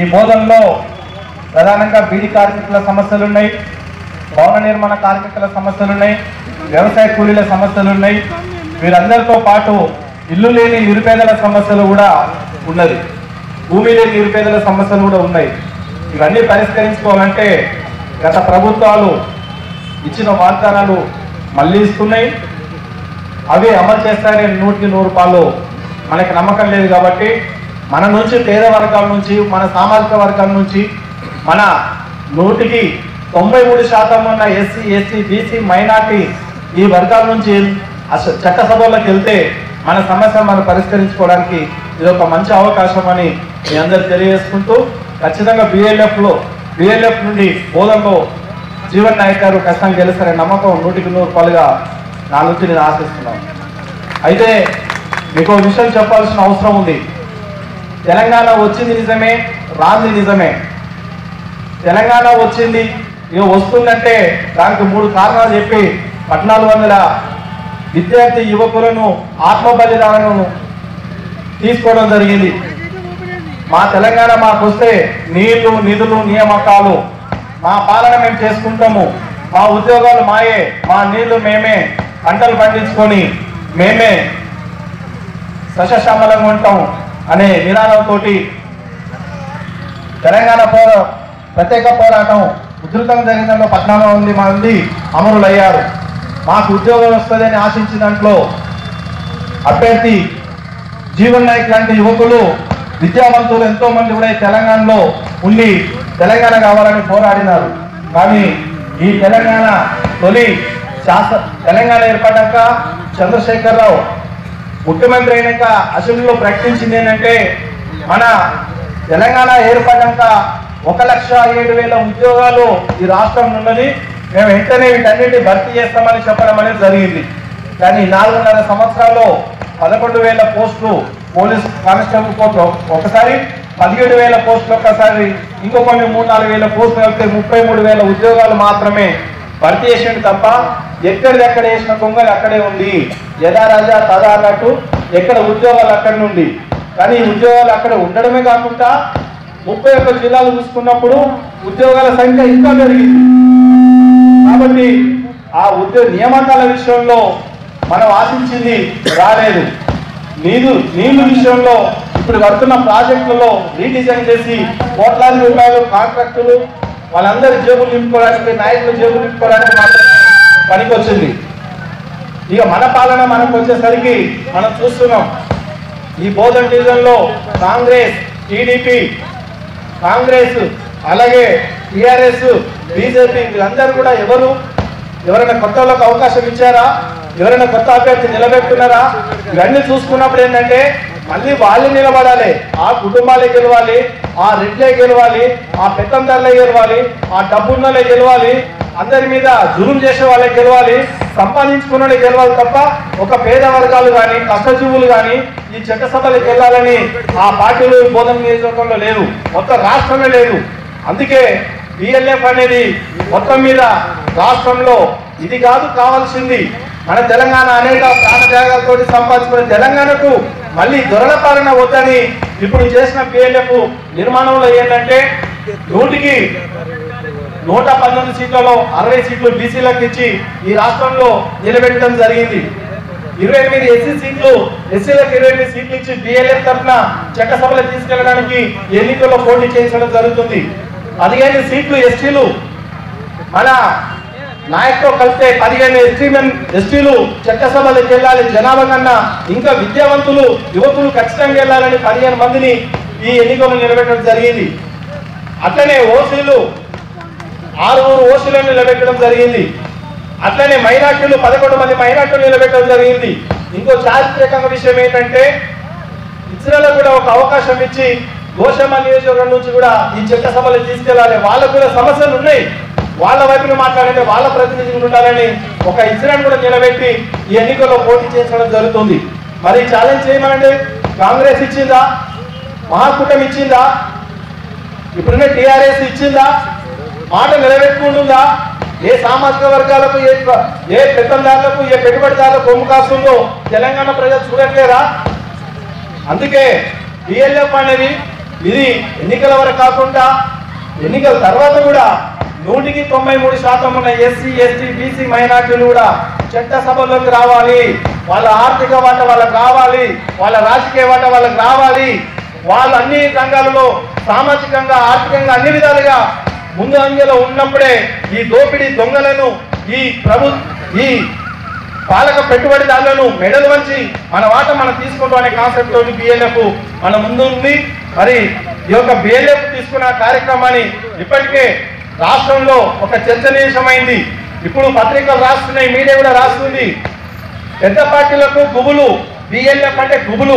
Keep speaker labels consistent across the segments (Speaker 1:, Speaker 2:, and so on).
Speaker 1: ఈ బోధనలో ప్రధానంగా బీడీ కార్మికుల సమస్యలు ఉన్నాయి భవన నిర్మాణ కార్మికుల సమస్యలు ఉన్నాయి వ్యవసాయ కూలీల సమస్యలు ఉన్నాయి వీరందరితో పాటు ఇల్లు లేని నిరుపేదల సమస్యలు కూడా ఉన్నది భూమి లేని నిరుపేదల సమస్యలు కూడా ఉన్నాయి ఇవన్నీ పరిష్కరించుకోవాలంటే గత ప్రభుత్వాలు ఇచ్చిన వాగ్దానాలు మళ్ళీ ఇస్తున్నాయి అవి అమలు చేస్తారని నూటికి నూరు రూపాయలు మనకి నమ్మకం లేదు కాబట్టి మన నుంచి పేద వర్గాల నుంచి మన సామాజిక వర్గాల నుంచి మన నూటికి తొంభై మూడు శాతం ఉన్న ఎస్సీ ఎస్టీ బీసీ మైనార్టీ ఈ వర్గాల నుంచి అసలు చట్టసభల్లోకి వెళ్తే మన సమస్య మనం పరిష్కరించుకోవడానికి ఇది ఒక మంచి అవకాశం అని మీ అందరు తెలియజేసుకుంటూ ఖచ్చితంగా బిఎల్ఎఫ్లో బిఎల్ఎఫ్ నుండి బోధనలో జీవన్ నాయక్ గారు ఖచ్చితంగా గెలుస్తారనే నమ్మకం నూటికి నూరు రూపాయలుగా నా నుంచి నేను ఆశిస్తున్నాను అయితే మీకు ఒక విషయం చెప్పాల్సిన అవసరం ఉంది తెలంగాణ వచ్చింది నిజమే రాంది నిజమే తెలంగాణ వచ్చింది ఇక వస్తుందంటే దానికి మూడు కారణాలు చెప్పి పద్నాలుగు వందల విద్యార్థి యువకులను ఆత్మ బలిదానాలను తీసుకోవడం జరిగింది మా తెలంగాణ మాకు వస్తే నీళ్లు నిధులు నియామకాలు మా పాలన మేము చేసుకుంటాము మా ఉద్యోగాలు మాయే మా నీళ్లు మేమే పంటలు పండించుకొని మేమే సశశ్యామలంగా ఉంటాం అనే నినాదంతో తెలంగాణ పోర ప్రత్యేక పోరాటం ఉధృతంగా జరిగిన దాంట్లో పద్నాలుగు మంది మంది అమరులయ్యారు మాకు ఉద్యోగం వస్తుందని ఆశించిన దాంట్లో అభ్యర్థి జీవన్ నాయక్ లాంటి యువకులు విద్యావంతులు ఎంతో మంది కూడా ఈ తెలంగాణలో ఉండి తెలంగాణ కావాలని పోరాడినారు కానీ ఈ తెలంగాణ తొలి శాస్త్ర తెలంగాణ ఏర్పడ్డాక చంద్రశేఖరరావు ముఖ్యమంత్రి అయినాక అసెంబ్లీలో ప్రకటించింది ఏంటంటే మన తెలంగాణ ఏర్పడ్డాక ఒక లక్ష ఏడు వేల ఉద్యోగాలు ఈ రాష్ట్రం ఉన్నది మేము వెంటనే వీటన్నిటిని భర్తీ చేస్తామని చెప్పడం అనేది జరిగింది కానీ నాలుగున్నర సంవత్సరాల్లో పదకొండు వేల పోస్టులు పోలీస్ కానిస్టేబుల్ పోస్టులు ఒకసారి పదిహేడు వేల పోస్టులు ఒకసారి ఇంకో కొన్ని మూడు నాలుగు వేల పోస్టులు కలిపితే ముప్పై మూడు వేల ఉద్యోగాలు మాత్రమే భర్తీ చేసిండు తప్ప ఎక్కడిదెక్కడ వేసిన కొంగలు అక్కడే ఉంది యథా రాజా తదా అన్నట్టు ఎక్కడ ఉద్యోగాలు అక్కడి నుండి కానీ ఈ ఉద్యోగాలు అక్కడ ఉండడమే కాకుండా ముప్పై ఒక్క జిల్లాలు చూసుకున్నప్పుడు ఉద్యోగాల సంఖ్య ఇంకా పెరిగింది కాబట్టి ఆ ఉద్యోగ నియామకాల విషయంలో మనం ఆశించింది రాలేదు నీరు నీళ్లు విషయంలో ఇప్పుడు కడుతున్న ప్రాజెక్టులలో రీడిజైన్ చేసి కోట్లాది రూపాయలు కాంట్రాక్టులు వాళ్ళందరి జేబులు నింపుకోవడానికి నాయకులు జేబులు నింపుకోవడానికి మాత్రం పనికొచ్చింది ఇక మన పాలన మనకు వచ్చేసరికి మనం చూస్తున్నాం ఈ బోధన డివిజన్లో కాంగ్రెస్ టీడీపీ కాంగ్రెస్ అలాగే టిఆర్ఎస్ బీజేపీ వీళ్ళందరూ కూడా ఎవరు ఎవరైనా కొత్త వాళ్ళకి అవకాశం ఇచ్చారా ఎవరైనా కొత్త అభ్యర్థి నిలబెట్టున్నారా ఇవన్నీ చూసుకున్నప్పుడు ఏంటంటే మళ్ళీ వాళ్ళు నిలబడాలి ఆ కుటుంబాలే గెలవాలి ఆ రెడ్లే గెలవాలి ఆ పెత్తందారులే గెలవాలి ఆ డబ్బున్నలే గెలవాలి అందరి మీద జులుం చేసే వాళ్ళే గెలవాలి సంపాదించుకున్నోడే గెలవాలి తప్ప ఒక పేద వర్గాలు కానీ కష్టజీవులు కానీ ఈ చట్టసభలకు వెళ్ళాలని ఆ పార్టీలు బోధన నియోజకవర్గంలో లేదు మొత్తం రాష్ట్రమే లేదు అందుకే బిఎల్ఎఫ్ అనేది మొత్తం మీద రాష్ట్రంలో ఇది కాదు కావాల్సింది మన తెలంగాణ అనేక ప్రాణత్యాగాలతో సంపాదించుకునే తెలంగాణకు మళ్ళీ దొరల పాలన వద్దని ఇప్పుడు చేసిన బిఎల్ఎఫ్ నిర్మాణంలో ఏంటంటే నూటికి నూట పంతొమ్మిది సీట్లలో అరవై సీట్లు బీసీలకు ఇచ్చి ఈ రాష్ట్రంలో నిలబెట్టడం జరిగింది ఇరవై ఎనిమిది ఎస్సీ సీట్లు ఎస్సీలకు ఇరవై ఎనిమిది సీట్లు ఇచ్చి బిఎల్ఎఫ్ తరఫున చట్టసభలో తీసుకెళ్లడానికి ఎన్నికల్లో పోటీ చేయించడం జరుగుతుంది పదిహేను సీట్లు ఎస్టీలు మన నాయకుతో కలిస్తే పదిహేను ఎస్టీ ఎస్టీలు చట్టసభలకు వెళ్ళాలి జనాభా కన్నా ఇంకా విద్యావంతులు యువకులు ఖచ్చితంగా వెళ్ళాలని పదిహేను మందిని ఈ ఎన్నికల్లో నిలబెట్టడం జరిగింది అట్లనే ఓసీలు ఆరుగురు ఓసీలను నిలబెట్టడం జరిగింది అట్లనే మైనార్టీలు పదకొండు మంది మైనార్టీలు నిలబెట్టడం జరిగింది ఇంకో చారిత్రక విషయం ఏంటంటే ఇతరులకు కూడా ఒక అవకాశం ఇచ్చి గోషమ్మ నియోజకవర్గం నుంచి కూడా ఈ చట్టసభలు తీసుకెళ్ళాలి వాళ్ళకు కూడా సమస్యలు ఉన్నాయి వాళ్ళ వైపున మాట్లాడంటే వాళ్ళ ప్రతినిధులు ఉండాలని ఒక ఇజ్రాయల్ కూడా నిలబెట్టి ఈ ఎన్నికల్లో పోటీ చేయించడం జరుగుతుంది మరి ఛాలెంజ్ చేయమనండి కాంగ్రెస్ ఇచ్చిందా మహాకూటమి ఇచ్చిందా ఇప్పుడున్న టిఆర్ఎస్ ఇచ్చిందా మాట నిలబెట్టుకుంటుందా ఏ సామాజిక వర్గాలకు ఏ ఏ పెత్తందారులకు ఏ పెట్టుబడిదారులకు కొమ్ము కాస్తుందో తెలంగాణ ప్రజలు చూడట్లేరా అందుకే బిఎల్ఎఫ్ అనేది ఇది ఎన్నికల వరకు కాకుండా ఎన్నికల తర్వాత కూడా నూటికి తొంభై మూడు శాతం ఉన్న ఎస్సీ ఎస్టీ బీసీ మైనార్టీలు కూడా చట్టసభలోకి రావాలి వాళ్ళ ఆర్థిక వాట వాళ్ళకి రావాలి వాళ్ళ రాజకీయ వాట వాళ్ళకి రావాలి వాళ్ళు అన్ని రంగాలలో సామాజికంగా ఆర్థికంగా అన్ని విధాలుగా ముందు అంచెలో ఉన్నప్పుడే ఈ దోపిడీ దొంగలను ఈ ప్రభు ఈ పాలక పెట్టుబడిదారులను మెడలు వంచి మన వాట మనం తీసుకుంటాం అనే కాన్సెప్ట్ తోటి బిఎల్ఎఫ్ మన ముందు ఉంది మరి ఈ యొక్క బిఎల్ఎఫ్ తీసుకున్న కార్యక్రమాన్ని ఇప్పటికే రాష్ట్రంలో ఒక చర్చనీయమైంది ఇప్పుడు పత్రికలు రాస్తున్నాయి మీడియా కూడా రాస్తుంది పెద్ద పార్టీలకు గుబులు బిఎల్ఎఫ్ అంటే గుబులు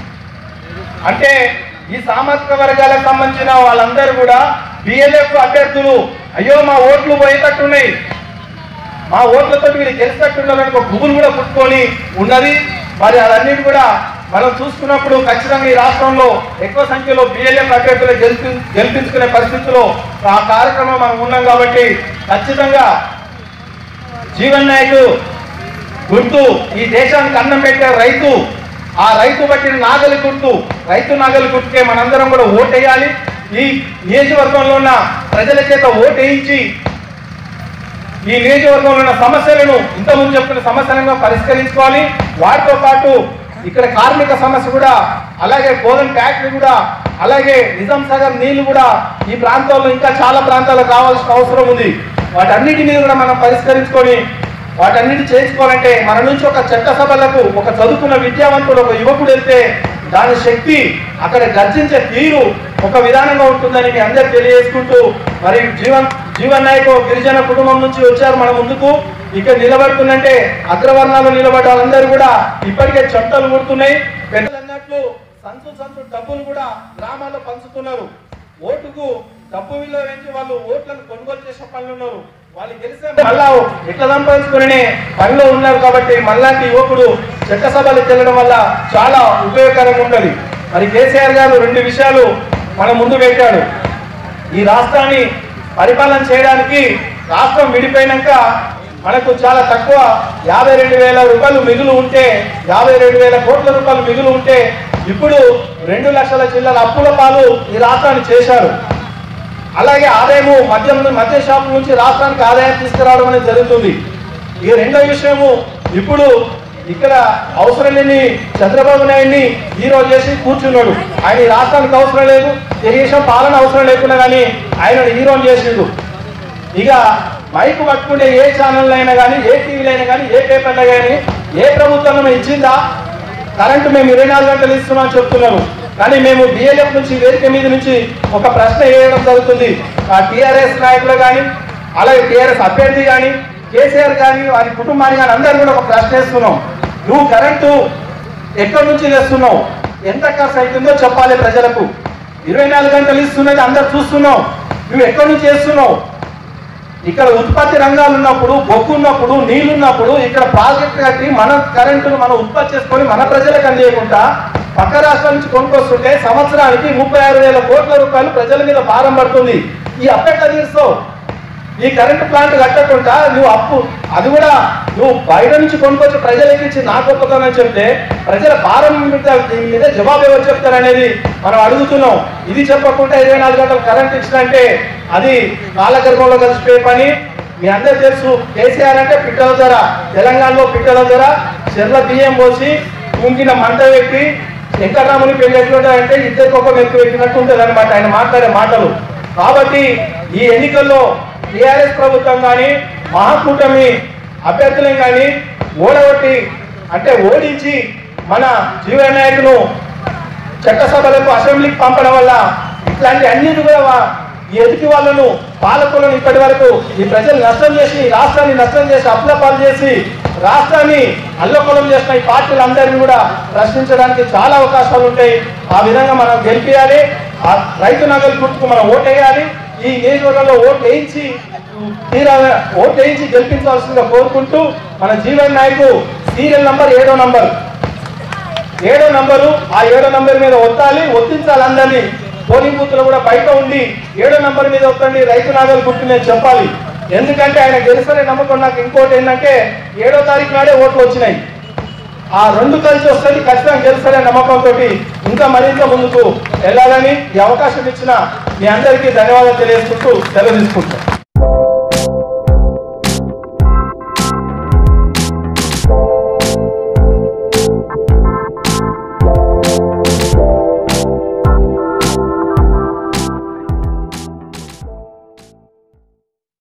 Speaker 1: అంటే ఈ సామాజిక వర్గాలకు సంబంధించిన వాళ్ళందరూ కూడా బిఎల్ఎఫ్ అభ్యర్థులు అయ్యో మా ఓట్లు పోయేటట్టున్నాయి మా ఓట్లతో వీళ్ళు గెలిచినట్టున్నారని ఒక గుబులు కూడా పుట్టుకొని ఉన్నది మరి అవన్నీ కూడా మనం చూసుకున్నప్పుడు ఖచ్చితంగా ఈ రాష్ట్రంలో ఎక్కువ సంఖ్యలో బిఎల్ఎఫ్ అభ్యర్థులు గెలిపి గెలిపించుకునే పరిస్థితిలో ఆ కార్యక్రమం మనం ఉన్నాం కాబట్టి ఖచ్చితంగా జీవన్ నాయక్ గుర్తు ఈ దేశానికి అన్నం పెట్టే రైతు ఆ రైతు పట్టిన నాగలి గుర్తు రైతు నాగలి గుర్తుకే మనందరం కూడా ఓటేయాలి ఈ నియోజకవర్గంలో ఉన్న ప్రజల చేత ఓటేయించి ఈ నియోజకవర్గంలో ఉన్న సమస్యలను ఇంతకుముందు చెప్పుకున్న సమస్యలను పరిష్కరించుకోవాలి వాటితో పాటు ఇక్కడ కార్మిక సమస్య కూడా అలాగే గోధుమ ఫ్యాక్టరీ కూడా అలాగే నిజాం సాగర్ నీళ్లు కూడా ఈ ప్రాంతాల్లో ఇంకా చాలా ప్రాంతాలకు రావాల్సిన అవసరం ఉంది వాటన్నిటిని కూడా మనం పరిష్కరించుకొని వాటన్నిటి చేసుకోవాలంటే మన నుంచి ఒక చట్టసభలకు ఒక చదువుకున్న విద్యావంతుడు ఒక యువకుడు వెళ్తే దాని శక్తి అక్కడ గర్జించే తీరు ఒక విధానంగా ఉంటుందని మీ అందరు తెలియజేసుకుంటూ మరి జీవన్ జీవన్ నాయక్ గిరిజన కుటుంబం నుంచి వచ్చారు మన ముందుకు ఇక్కడ నిలబడుతుందంటే అగ్రవర్ణాలు నిలబడ్డ వాళ్ళందరూ కూడా ఇప్పటికే చట్టలు పుడుతున్నాయి పెద్దలు అన్నట్లు సంచు సంచు డబ్బులు కూడా గ్రామాల్లో పంచుతున్నారు ఓటుకు డబ్బు విలువ పెంచి వాళ్ళు ఓట్లను కొనుగోలు చేసే పనులు ఉన్నారు వాళ్ళు గెలిస్తే మళ్ళా ఎట్లా సంపాదించుకునే పనిలో ఉన్నారు కాబట్టి మళ్ళాంటి యువకుడు చట్టసభలకు వెళ్ళడం వల్ల చాలా ఉపయోగకరంగా ఉంటుంది మరి కేసీఆర్ గారు రెండు విషయాలు మన ముందు పెట్టాడు ఈ రాష్ట్రాన్ని పరిపాలన చేయడానికి రాష్ట్రం విడిపోయినాక మనకు చాలా తక్కువ యాభై రెండు వేల రూపాయలు మిగులు ఉంటే యాభై రెండు వేల కోట్ల రూపాయలు మిగులు ఉంటే ఇప్పుడు రెండు లక్షల చిల్లర అప్పుల పాలు ఈ రాష్ట్రాన్ని చేశారు అలాగే ఆదాయము మద్యం మద్య షాపుల నుంచి రాష్ట్రానికి ఆదాయం తీసుకురావడం అనేది జరుగుతుంది ఈ రెండో విషయము ఇప్పుడు ఇక్కడ అవసరం లేని చంద్రబాబు నాయుడిని హీరో చేసి కూర్చున్నాడు ఆయన ఈ రాష్ట్రానికి అవసరం లేదు తెలుగుదేశం పాలన అవసరం లేకుండా కానీ ఆయన హీరో చేసిండు ఇక మైక్ పట్టుకుంటే ఏ ఛానల్ అయినా కానీ ఏ టీవీలో అయినా కానీ ఏ పేపర్లో కానీ ఏ ప్రభుత్వం ఇచ్చిందా కరెంటు మేము ఇరవై నాలుగు గంటలు ఇస్తున్నాం చెప్తున్నారు కానీ మేము బిఎల్ఎఫ్ నుంచి వేదిక మీద నుంచి ఒక ప్రశ్న వేయడం జరుగుతుంది ఆ టీఆర్ఎస్ నాయకులు కానీ అలాగే టీఆర్ఎస్ అభ్యర్థి కానీ కేసీఆర్ కానీ వారి కుటుంబాన్ని కానీ అందరూ కూడా ఒక ప్రశ్న వేస్తున్నాం నువ్వు కరెంటు ఎక్కడి నుంచి తెస్తున్నావు ఎంత ఖర్చు అవుతుందో చెప్పాలి ప్రజలకు ఇరవై నాలుగు గంటలు ఇస్తున్నది అందరు చూస్తున్నావు నువ్వు ఎక్కడి నుంచి చేస్తున్నావు ఇక్కడ ఉత్పత్తి రంగాలు ఉన్నప్పుడు బొగ్గు ఉన్నప్పుడు నీళ్లు ఉన్నప్పుడు ఇక్కడ ప్రాజెక్ట్ కట్టి మన కరెంటును మనం ఉత్పత్తి చేసుకొని మన ప్రజలకు అందియకుండా పక్క రాష్ట్రం నుంచి కొనుక్కొస్తుంటే సంవత్సరానికి ముప్పై ఆరు వేల కోట్ల రూపాయలు ప్రజల మీద భారం పడుతుంది ఈ అప్పెట్లా తీరుస్తావు ఈ కరెంటు ప్లాంట్ కట్టకుండా నువ్వు అప్పు అది కూడా నువ్వు బయట నుంచి కొనుక్కొచ్చి ప్రజలకి ఇచ్చి నా గొప్పతనం చెప్తే ప్రజల భారం మీద దీని మీద జవాబు ఎవరు చెప్తారనేది మనం అడుగుతున్నాం ఇది చెప్పకుండా ఇరవై నాలుగు గంటలు కరెంట్ ఇచ్చినంటే అది కాలగర్భంలో కలిసిపోయే పని మీ అందరు తెలుసు కేసీఆర్ అంటే పిట్టల ధర తెలంగాణలో పిట్టల ధర చెర్ల బియ్యం పోసి కుంగిన మంట పెట్టి వెంకటరాముని పెళ్లి ఎట్లుంటాయంటే ఇద్దరికి ఒక మెక్కు పెట్టినట్టు ఉంటుంది అనమాట ఆయన మాట్లాడే మాటలు కాబట్టి ఈ ఎన్నికల్లో టీఆర్ఎస్ ప్రభుత్వం కానీ మహాకూటమి అభ్యర్థులను కానీ ఓడగొట్టి అంటే ఓడించి మన జీవ నాయకును చట్టసభలకు అసెంబ్లీకి పంపడం వల్ల ఇట్లాంటి అన్నిటి కూడా వా- ఈ ఎదుటి వాళ్ళను పాలకులను ఇప్పటి వరకు ఈ ప్రజలు నష్టం చేసి ఈ రాష్ట్రాన్ని నష్టం చేసి అప్లపాలు చేసి రాష్ట్రాన్ని అల్లకొలం చేసిన ఈ పార్టీలందరినీ కూడా ప్రశ్నించడానికి చాలా అవకాశాలు ఉంటాయి ఆ విధంగా మనం గెలిపించాలి ఆ రైతు నగలు గుర్తుకు మనం ఓటేయాలి ఈ నియోజకవర్గంలో ఓటు వేయించి తీరా ఓటు వేయించి గెలిపించాల్సిందిగా కోరుకుంటూ మన జీవన్ నాయకు సీరియల్ నంబర్ ఏడో నంబర్ ఏడో నంబరు ఆ ఏడో నంబర్ మీద ఒత్తాలి ఒత్తించాలి అందరినీ పోలింగ్ బూత్ లో కూడా బయట ఉండి ఏడో నంబర్ మీద ఒత్తండి రైతు నాగలు గుర్తు నేను చెప్పాలి ఎందుకంటే ఆయన గెలుసనే నమ్మకం నాకు ఇంకోటి ఏంటంటే ఏడో తారీఖు నాడే ఓట్లు వచ్చినాయి ఆ రెండు కలిసి వస్తుంది ఖచ్చితంగా గెలుస్తారనే నమ్మకంతో ఇంకా మరింత ముందుకు వెళ్ళాలని ఈ అవకాశం ఇచ్చిన మీ అందరికీ ధన్యవాదాలు తెలియజేసుకుంటూ సెలవు తీసుకుంటాం